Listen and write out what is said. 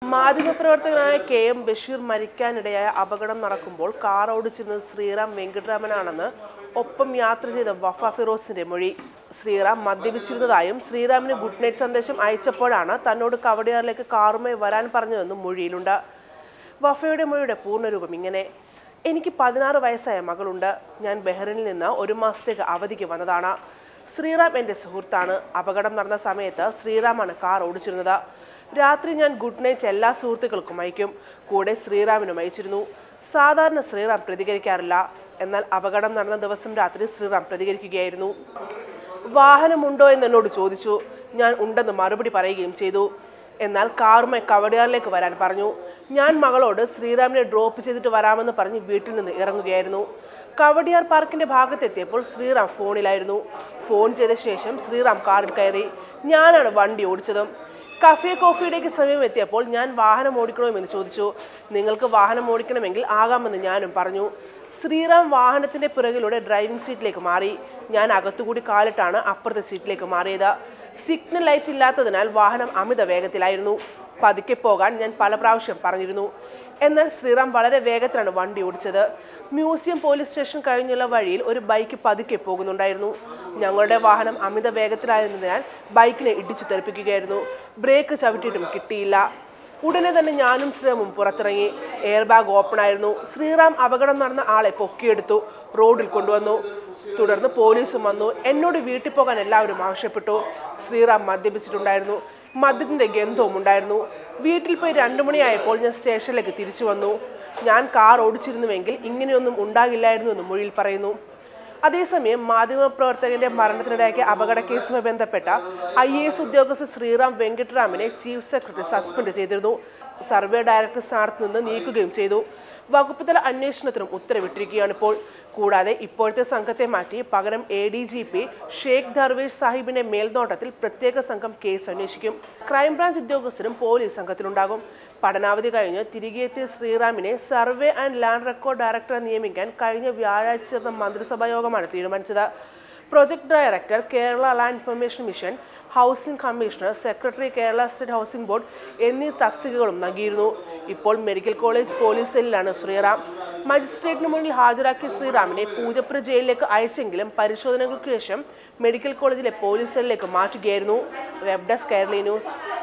മാധ്യമപ്രവർത്തകനായ K M Basheer മരിക്കാനിടയായ അപകടം നടക്കുമ്പോൾ കാർ ഓടിച്ചിരുന്നത് ശ്രീറാം വെങ്കട്ടരാമനാണെന്ന് ഒപ്പം യാത്ര ചെയ്ത വഫ ഫിറോസിന്റെ മൊഴി ശ്രീറാം മദ്യപിച്ചിരുന്നതായും ശ്രീറാമിന് ഗുഡ് നൈറ്റ് സന്ദേശം അയച്ചപ്പോഴാണ് തന്നോട് കവടിയാറിലേക്ക് കാറുമായി വരാൻ പറഞ്ഞതെന്നും മൊഴിയിലുണ്ട് വഫയുടെ മൊഴിയുടെ പൂർണ്ണരൂപം ഇങ്ങനെ എനിക്ക് പതിനാറ് വയസ്സായ മകളുണ്ട് ഞാൻ ബഹ്റിനിൽ നിന്ന് ഒരു മാസത്തേക്ക് അവധിക്ക് വന്നതാണ് ശ്രീറാം എൻ്റെ സുഹൃത്താണ് അപകടം നടന്ന സമയത്ത് ശ്രീറാമാണ് കാർ ഓടിച്ചിരുന്നത് രാത്രി ഞാൻ ഗുഡ് നൈറ്റ് എല്ലാ സുഹൃത്തുക്കൾക്കും അയക്കും കൂടെ ശ്രീറാമിനും അയച്ചിരുന്നു സാധാരണ ശ്രീറാം പ്രതികരിക്കാറില്ല എന്നാൽ അപകടം നടന്ന ദിവസം രാത്രി ശ്രീറാം പ്രതികരിക്കുകയായിരുന്നു വാഹനമുണ്ടോ എന്ന് എന്നോട് ചോദിച്ചു ഞാൻ ഉണ്ടെന്ന് മറുപടി പറയുകയും ചെയ്തു എന്നാൽ കാറുമായി കവടിയാറിലേക്ക് വരാൻ പറഞ്ഞു ഞാൻ മകളോട് ശ്രീറാമിനെ ഡ്രോപ്പ് ചെയ്തിട്ട് വരാമെന്ന് പറഞ്ഞ് വീട്ടിൽ നിന്ന് ഇറങ്ങുകയായിരുന്നു കവടിയാർ പാർക്കിന്റെ ഭാഗത്തെത്തിയപ്പോൾ ശ്രീറാം ഫോണിലായിരുന്നു ഫോൺ ചെയ്ത ശേഷം ശ്രീറാം കാറിൽ കയറി ഞാനാണ് വണ്ടി ഓടിച്ചതും കഫേ കോഫിയുടേക്ക് സമയം എത്തിയപ്പോൾ ഞാൻ വാഹനം ഓടിക്കണമെന്ന് ചോദിച്ചു നിങ്ങൾക്ക് വാഹനം ഓടിക്കണമെങ്കിൽ ആകാമെന്ന് ഞാനും പറഞ്ഞു ശ്രീറാം വാഹനത്തിന്റെ പിറകിലൂടെ ഡ്രൈവിംഗ് സീറ്റിലേക്ക് മാറി ഞാൻ അകത്തുകൂടി കാലിട്ടാണ് അപ്പുറത്തെ സീറ്റിലേക്ക് മാറിയത് സിഗ്നൽ ലൈറ്റ് ഇല്ലാത്തതിനാൽ വാഹനം അമിത വേഗത്തിലായിരുന്നു പതുക്കെ പോകാൻ ഞാൻ പല പ്രാവശ്യം പറഞ്ഞിരുന്നു എന്നാൽ ശ്രീറാം വളരെ വേഗത്തിലാണ് വണ്ടി ഓടിച്ചത് മ്യൂസിയം പോലീസ് സ്റ്റേഷൻ കഴിഞ്ഞുള്ള വഴിയിൽ ഒരു ബൈക്ക് പതുക്കെ പോകുന്നുണ്ടായിരുന്നു ഞങ്ങളുടെ വാഹനം അമിത വേഗത്തിലായിരുന്നതിനാൽ ബൈക്കിനെ ഇടിച്ചു തെറിപ്പിക്കുകയായിരുന്നു ബ്രേക്ക് ചവിട്ടിയിട്ടും കിട്ടിയില്ല ഉടനെ തന്നെ ഞാനും ശ്രീറാമും പുറത്തിറങ്ങി എയർ ബാഗ് ഓപ്പൺ ആയിരുന്നു ശ്രീറാം അപകടം നടന്ന ആളെ പൊക്കിയെടുത്തു റോഡിൽ കൊണ്ടുവന്നു തുടർന്ന് പോലീസും വന്നു എന്നോട് വീട്ടിൽ പോകാൻ എല്ലാവരും ആവശ്യപ്പെട്ടു ശ്രീറാം മദ്യപിച്ചിട്ടുണ്ടായിരുന്നു മദ്യത്തിന്റെ ഗന്ധവും ഉണ്ടായിരുന്നു വീട്ടിൽ പോയി രണ്ടു മണിയായപ്പോൾ ഞാൻ സ്റ്റേഷനിലേക്ക് തിരിച്ചു വന്നു ഞാൻ കാർ ഓടിച്ചിരുന്നുവെങ്കിൽ ഇങ്ങനെയൊന്നും ഉണ്ടാകില്ലായിരുന്നു എന്ന് മൊഴിയിൽ പറയുന്നു അതേസമയം മാധ്യമപ്രവർത്തകന്റെ മരണത്തിനിടയാക്കിയ അപകട കേസുമായി ബന്ധപ്പെട്ട ഐ എ എസ് ഉദ്യോഗസ്ഥ ശ്രീറാം വെങ്കിട്ടറാമിനെ ചീഫ് സെക്രട്ടറി സസ്പെൻഡ് ചെയ്തിരുന്നു സർവേ ഡയറക്ടർ സ്ഥാനത്ത് നിന്ന് നീക്കുകയും ചെയ്തു വകുപ്പ് തല അന്വേഷണത്തിനും ഉത്തരവിട്ടിരിക്കുകയാണ് ഇപ്പോൾ കൂടാതെ ഇപ്പോഴത്തെ സംഘത്തെ മാറ്റി പകരം A D G P Sheikh Darvesh സാഹിബിന്റെ മേൽനോട്ടത്തിൽ പ്രത്യേക സംഘം കേസ് അന്വേഷിക്കും ക്രൈംബ്രാഞ്ച് ഉദ്യോഗസ്ഥരും പോലീസ് സംഘത്തിലുണ്ടാകും പഠനാവധി കഴിഞ്ഞ് തിരികെ എത്തിയ ശ്രീറാമിനെ സർവേ ആൻഡ് ലാൻഡ് റെക്കോർഡ് ഡയറക്ടറെ നിയമിക്കാൻ കഴിഞ്ഞ വ്യാഴാഴ്ച ചേർന്ന മന്ത്രിസഭാ യോഗമാണ് തീരുമാനിച്ചത് project director Kerala land information mission housing commissioner secretary Kerala state housing board എന്നീ തസ്തികകളും നൽകിയിരുന്നു ഇപ്പോൾ മെഡിക്കൽ കോളേജ് പോലീസ് സെല്ലിലാണ് ശ്രീറാം മജിസ്ട്രേറ്റിന് മുന്നിൽ ഹാജരാക്കിയ ശ്രീറാമിനെ പൂജപ്പുര ജയിലിലേക്ക് അയച്ചെങ്കിലും പരിശോധനകൾക്ക് ശേഷം മെഡിക്കൽ കോളേജിലെ പോലീസ് സെല്ലിലേക്ക് മാറ്റുകയായിരുന്നു വെബ് ഡെസ്ക് കേരളി ന്യൂസ്